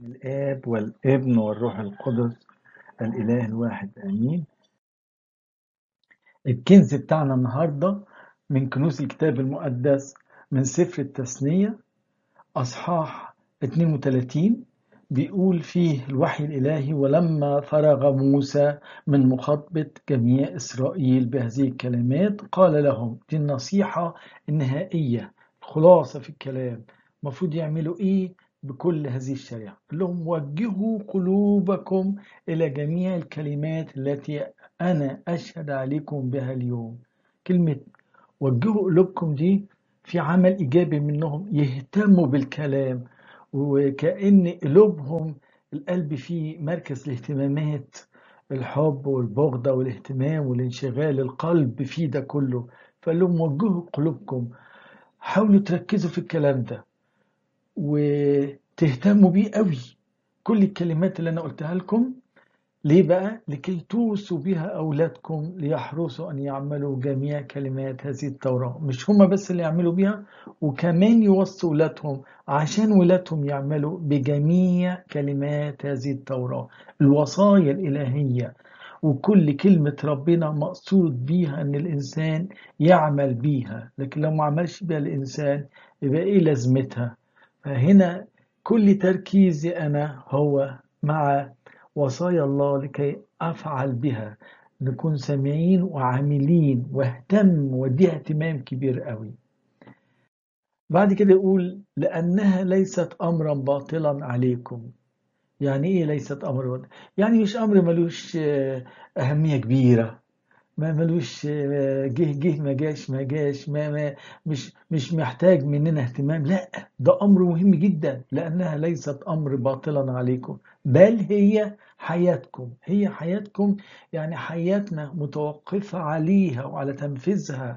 الآب والابن والروح القدس الإله الواحد آمين الكنز بتاعنا النهاردة من كنوز الكتاب المقدس من سفر التثنية أصحاح 32 بيقول فيه الوحي الإلهي ولما فرغ موسى من مخاطبة جميع إسرائيل بهذه الكلمات قال لهم دي النصيحة النهائية الخلاصة في الكلام المفروض يعملوا إيه بكل هذه الشريعة قال لهم وجهوا قلوبكم إلى جميع الكلمات التي أنا أشهد عليكم بها اليوم كلمة وجهوا قلوبكم دي في عمل إيجابي منهم يهتموا بالكلام وكأن قلوبهم القلب فيه مركز الاهتمامات الحب والبغضة والاهتمام والانشغال القلب فيه ده كله فقال لهم وجهوا قلوبكم حاولوا تركزوا في الكلام ده وتهتموا بيه قوي كل الكلمات اللي انا قلتها لكم ليه بقى لكي توصوا بها اولادكم ليحرصوا ان يعملوا جميع كلمات هذه التوراه مش هما بس اللي يعملوا بيها وكمان يوصوا ولادهم عشان ولادهم يعملوا بجميع كلمات هذه التوراه الوصايا الالهيه وكل كلمة ربنا مقصود بيها ان الانسان يعمل بيها لكن لو ما عملش بيها الانسان يبقى ايه لازمتها فهنا كل تركيزي أنا هو مع وصايا الله لكي أفعل بها نكون سامعين وعاملين واهتم وديها اهتمام كبير قوي بعد كده يقول لأنها ليست أمرا باطلا عليكم يعني إيه ليست أمر باطلا يعني مش أمر ملوش أهمية كبيرة ما ملوش جه جه ما جاش ما جاش ما, ما مش مش محتاج مننا اهتمام لا ده امر مهم جدا لانها ليست امر باطلا عليكم بل هي حياتكم هي حياتكم يعني حياتنا متوقفة عليها وعلى تنفيذها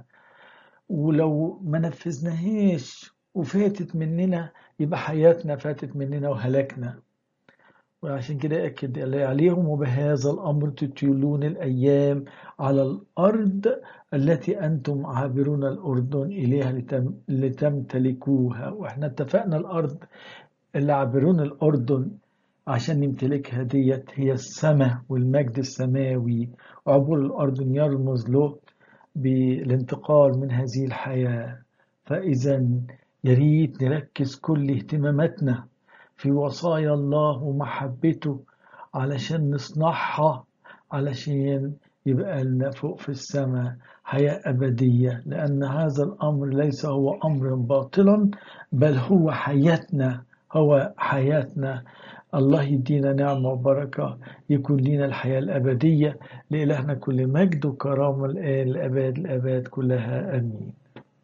ولو ما نفذناهاش وفاتت مننا يبقى حياتنا فاتت مننا وهلكنا وعشان كده أكد عليهم وبهذا الأمر تطيلون الأيام على الأرض التي أنتم عابرون الأردن إليها لتم لتمتلكوها وإحنا اتفقنا الأرض اللي عابرون الأردن عشان نمتلكها ديت هي السماء والمجد السماوي وعبور الأردن يرمز له بالانتقال من هذه الحياة فإذا يريد نركز كل اهتماماتنا في وصايا الله ومحبته علشان نصنعها علشان يبقى لنا فوق في السماء حياة أبدية لأن هذا الأمر ليس هو أمر باطلا بل هو حياتنا هو حياتنا الله يدينا نعمة وبركة يكون لنا الحياة الأبدية لإلهنا كل مجد وكرامة الآن الأباد الأباد كلها آمين